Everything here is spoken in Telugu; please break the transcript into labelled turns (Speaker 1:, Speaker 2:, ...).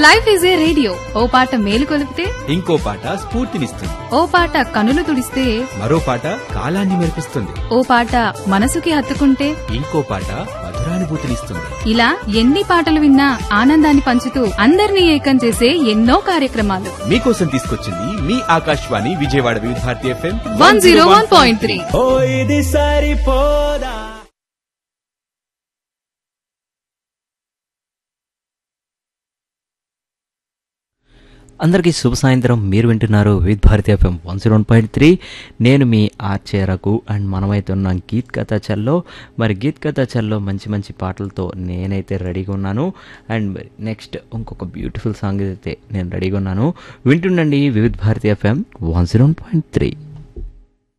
Speaker 1: లైఫ్ ఈజ్ ఏ రేడియో ఓ పాట మేలు కొలిపితే
Speaker 2: ఇంకో పాట స్ఫూర్తినిస్తుంది
Speaker 1: ఓ పాట కనులు తుడిస్తే
Speaker 2: మరో పాట కాలాన్ని మెరిపిస్తుంది
Speaker 1: ఓ పాట మనసుకి హత్తుకుంటే
Speaker 2: ఇంకో పాట మధురానుభూతినిస్తుంది
Speaker 1: ఇలా ఎన్ని పాటలు విన్నా ఆనందాన్ని పంచుతూ అందరినీ ఏకం చేసే ఎన్నో కార్యక్రమాలు
Speaker 2: మీకోసం తీసుకొచ్చింది మీ Akashvani Vijayawada Vividh Bharati FM
Speaker 1: one zero one point three
Speaker 2: ఓ ఇది సరిపోదా
Speaker 3: అందరికీ శుభ సాయంత్రం మీరు వింటున్నారు Vividh Bharati FM one zero one point three నేను మీ ఆర్చే రఘు అండ్ మనమైతే ఉన్నాం గీత్ కథ చల్లో మరి గీత్ కథ చల్లో మంచి మంచి పాటలతో నేనైతే రెడీగా ఉన్నాను అండ్ నెక్స్ట్ ఇంకొక బ్యూటిఫుల్ సాంగ్ అయితే నేను రెడీగా ఉన్నాను వింటుండండి Vividh Bharati FM one zero one point three